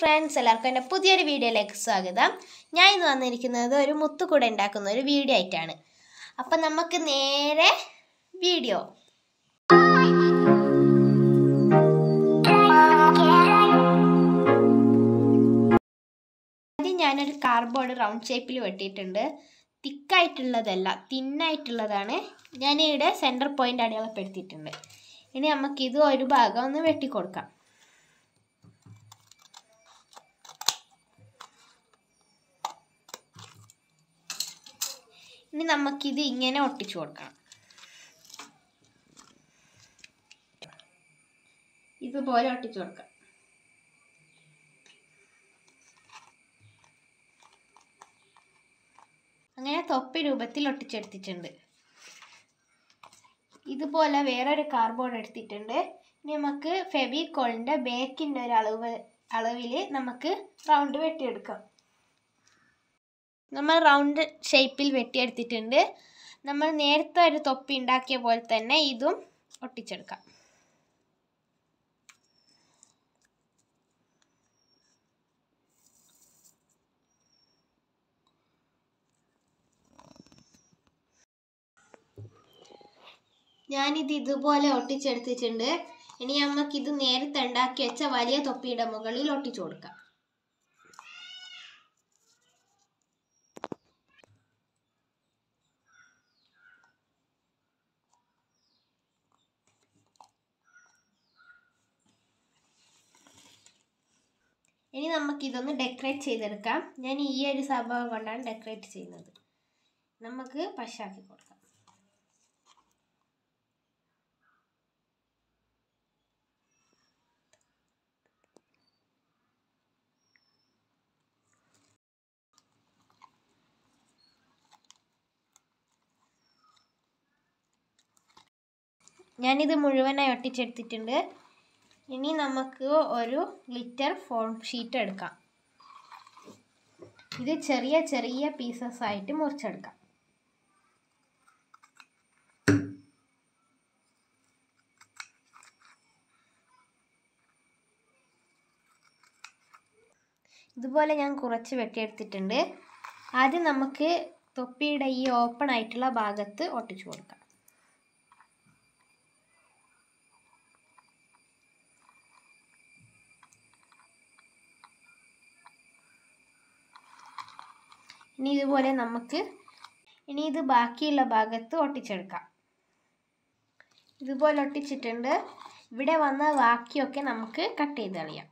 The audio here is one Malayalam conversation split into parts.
ഫ്രണ്ട്സ് എല്ലാവർക്കും എൻ്റെ പുതിയൊരു വീഡിയോയിലേക്ക് സ്വാഗതം ഞാൻ ഇന്ന് വന്നിരിക്കുന്നത് ഒരു മുത്തുകൂട ഉണ്ടാക്കുന്ന ഒരു വീഡിയോ ആയിട്ടാണ് അപ്പം നമുക്ക് നേരെ വീഡിയോ ആദ്യം ഞാനൊരു കാർഡ്ബോർഡ് റൗണ്ട് ഷേപ്പിൽ വെട്ടിയിട്ടുണ്ട് തിക്കായിട്ടുള്ളതല്ല തിന്നായിട്ടുള്ളതാണ് ഞാനിവിടെ സെൻറ്റർ പോയിൻ്റ് അടയാളപ്പെടുത്തിയിട്ടുണ്ട് ഇനി നമുക്കിത് ഒരു ഭാഗം ഒന്ന് വെട്ടിക്കൊടുക്കാം ഇനി നമുക്കിത് ഇങ്ങനെ ഒട്ടിച്ചു കൊടുക്കണം ഇതുപോലെ ഒട്ടിച്ചു കൊടുക്കാം അങ്ങനെ തൊപ്പി രൂപത്തിൽ ഒട്ടിച്ചെടുത്തിട്ടുണ്ട് ഇതുപോലെ വേറൊരു കാർഡ്ബോർഡ് എടുത്തിട്ടുണ്ട് ഇനി നമുക്ക് ഫെവിക്കോളിൻ്റെ ബേക്കിൻ്റെ ഒരു അളവ് അളവിൽ നമുക്ക് റൗണ്ട് വെട്ടിയെടുക്കാം നമ്മൾ റൗണ്ട് ഷേപ്പിൽ വെട്ടിയെടുത്തിട്ടുണ്ട് നമ്മൾ നേരത്തെ ഒരു തൊപ്പി ഉണ്ടാക്കിയ പോലെ തന്നെ ഇതും ഒട്ടിച്ചെടുക്കാം ഞാനിത് ഇതുപോലെ ഒട്ടിച്ചെടുത്തിട്ടുണ്ട് ഇനി നമുക്കിത് നേരത്തെ ഉണ്ടാക്കി വെച്ച വലിയ തൊപ്പിയുടെ മുകളിൽ ഒട്ടിച്ചു കൊടുക്കാം ഇനി നമുക്കിതൊന്ന് ഡെക്കറേറ്റ് ചെയ്തെടുക്കാം ഞാൻ ഈ ഒരു സംഭവം കൊണ്ടാണ് ഡെക്കറേറ്റ് ചെയ്യുന്നത് നമുക്ക് പശാക്കി കൊടുക്കാം ഞാനിത് മുഴുവനായി ഒട്ടിച്ചെടുത്തിട്ടുണ്ട് ഇനി നമുക്ക് ഒരു ഗ്ലിറ്റർ ഫോം ഷീറ്റ് എടുക്കാം ഇത് ചെറിയ ചെറിയ പീസസ് ആയിട്ട് മുറിച്ചെടുക്കാം ഇതുപോലെ ഞാൻ കുറച്ച് വെട്ടിയെടുത്തിട്ടുണ്ട് ആദ്യം നമുക്ക് തൊപ്പിയുടെ ഈ ഓപ്പൺ ആയിട്ടുള്ള ഭാഗത്ത് ഒട്ടിച്ചു കൊടുക്കാം ഇനി ഇതുപോലെ നമുക്ക് ഇനി ഇത് ബാക്കിയുള്ള ഭാഗത്ത് ഒട്ടിച്ചെടുക്കാം ഇതുപോലെ ഒട്ടിച്ചിട്ടുണ്ട് ഇവിടെ വന്ന ബാക്കിയൊക്കെ നമുക്ക് കട്ട് ചെയ്ത് കളയാം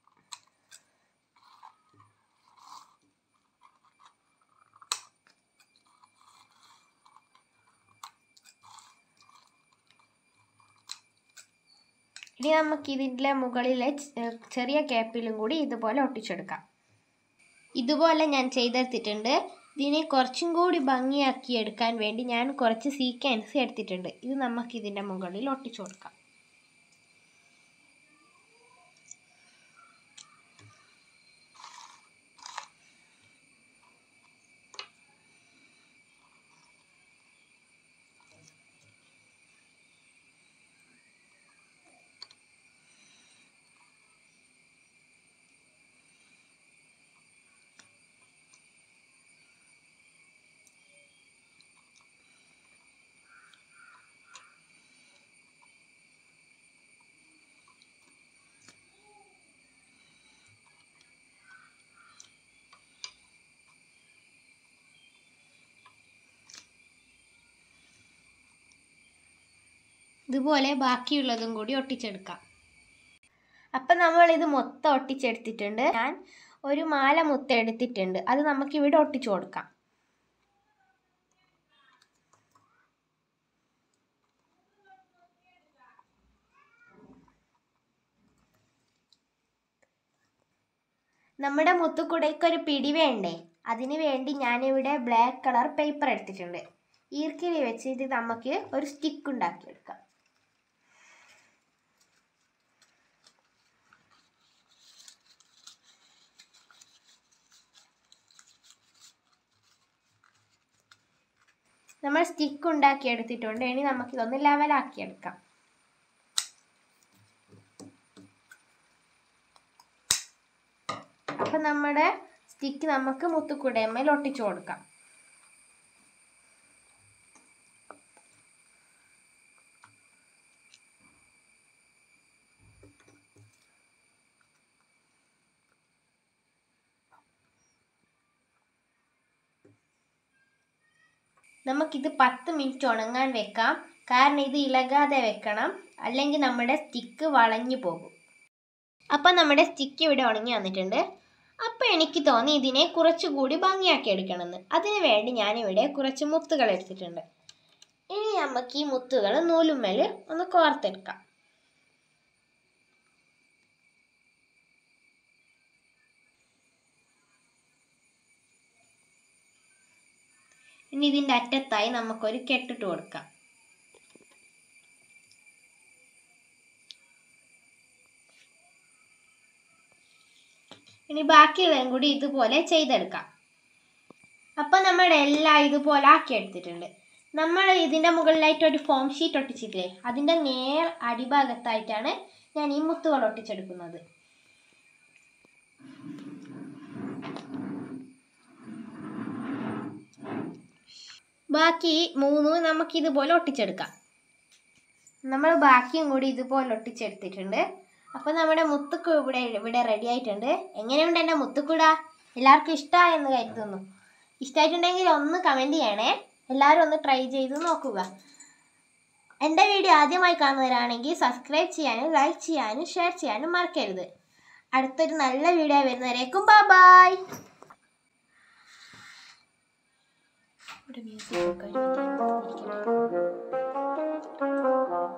ഇനി നമുക്ക് ഇതിൻ്റെ മുകളിലെ ചെറിയ ക്യാപ്പിലും കൂടി ഇതുപോലെ ഒട്ടിച്ചെടുക്കാം ഇതുപോലെ ഞാൻ ചെയ്തെടുത്തിട്ടുണ്ട് ഇതിനെ കുറച്ചും കൂടി ഭംഗിയാക്കി എടുക്കാൻ വേണ്ടി ഞാൻ കുറച്ച് സീക്വൻസ് എടുത്തിട്ടുണ്ട് ഇത് നമുക്ക് ഇതിൻ്റെ മുകളിൽ ഒട്ടിച്ചു കൊടുക്കാം ഇതുപോലെ ബാക്കിയുള്ളതും കൂടി ഒട്ടിച്ചെടുക്കാം അപ്പം നമ്മൾ ഇത് മൊത്തം ഒട്ടിച്ചെടുത്തിട്ടുണ്ട് ഞാൻ ഒരു മാല മുത്ത എടുത്തിട്ടുണ്ട് അത് നമുക്ക് ഇവിടെ ഒട്ടിച്ചു കൊടുക്കാം നമ്മുടെ മുത്തുക്കുടയ്ക്ക് ഒരു പിടി വേണ്ടേ അതിന് വേണ്ടി ഞാനിവിടെ ബ്ലാക്ക് കളർ പേപ്പർ എടുത്തിട്ടുണ്ട് ഈർക്കിലി വെച്ച് ഇത് നമുക്ക് ഒരു സ്റ്റിക്ക് ഉണ്ടാക്കിയെടുക്കാം നമ്മൾ സ്റ്റിക്ക് ഉണ്ടാക്കി എടുത്തിട്ടുണ്ട് ഇനി നമുക്കിതൊന്ന് ലെവലാക്കി എടുക്കാം അപ്പം നമ്മുടെ സ്റ്റിക്ക് നമുക്ക് മുത്തുക്കുടയമ്മയിൽ ഒട്ടിച്ചു കൊടുക്കാം നമുക്കിത് പത്ത് മിനിറ്റ് ഉണങ്ങാൻ വെക്കാം കാരണം ഇത് ഇളകാതെ വെക്കണം അല്ലെങ്കിൽ നമ്മുടെ സ്റ്റിക്ക് വളഞ്ഞു പോകും അപ്പം നമ്മുടെ സ്റ്റിക്ക് ഇവിടെ ഉണങ്ങി വന്നിട്ടുണ്ട് അപ്പം എനിക്ക് തോന്നി ഇതിനെ കുറച്ചുകൂടി ഭംഗിയാക്കി എടുക്കണമെന്ന് അതിന് വേണ്ടി ഞാനിവിടെ കുറച്ച് മുത്തുകൾ എടുത്തിട്ടുണ്ട് ഇനി നമുക്ക് ഈ മുത്തുകൾ നൂലുമ്മേൽ ഒന്ന് കോർത്തെടുക്കാം ഇനി ഇതിൻ്റെ അറ്റത്തായി നമുക്കൊരു കെട്ടിട്ട് കൊടുക്കാം ഇനി ബാക്കിയുള്ളതും കൂടി ഇതുപോലെ ചെയ്തെടുക്കാം അപ്പം നമ്മൾ എല്ലാം ഇതുപോലെ ആക്കി എടുത്തിട്ടുണ്ട് നമ്മൾ ഇതിൻ്റെ മുകളിലായിട്ട് ഒരു ഫോം ഷീറ്റ് ഒട്ടിച്ചിട്ടില്ലേ അതിൻ്റെ നേർ അടിഭാഗത്തായിട്ടാണ് ഞാൻ ഈ മുത്തുകൾ ഒട്ടിച്ചെടുക്കുന്നത് ബാക്കി മൂന്നും നമുക്ക് ഇതുപോലെ ഒട്ടിച്ചെടുക്കാം നമ്മൾ ബാക്കിയും കൂടി ഇതുപോലെ ഒട്ടിച്ചെടുത്തിട്ടുണ്ട് അപ്പോൾ നമ്മുടെ മുത്തുക്കു ഇവിടെ ഇവിടെ റെഡി ആയിട്ടുണ്ട് എങ്ങനെയുണ്ട് എൻ്റെ മുത്തുക്കുട എല്ലാവർക്കും ഇഷ്ടമായെന്ന് കരുതുന്നു ഇഷ്ടമായിട്ടുണ്ടെങ്കിൽ ഒന്ന് കമൻറ്റ് ചെയ്യണേ എല്ലാവരും ഒന്ന് ട്രൈ ചെയ്ത് നോക്കുക എൻ്റെ വീഡിയോ ആദ്യമായി കാണുന്നവരാണെങ്കിൽ സബ്സ്ക്രൈബ് ചെയ്യാനും ലൈക്ക് ചെയ്യാനും ഷെയർ ചെയ്യാനും മറക്കരുത് അടുത്തൊരു നല്ല വീഡിയോ വരുന്നവരേക്കും ബൈ ഇവിടെ മ്യൂസിക് ഒക്കെ ഇരിക്കട്ടെ.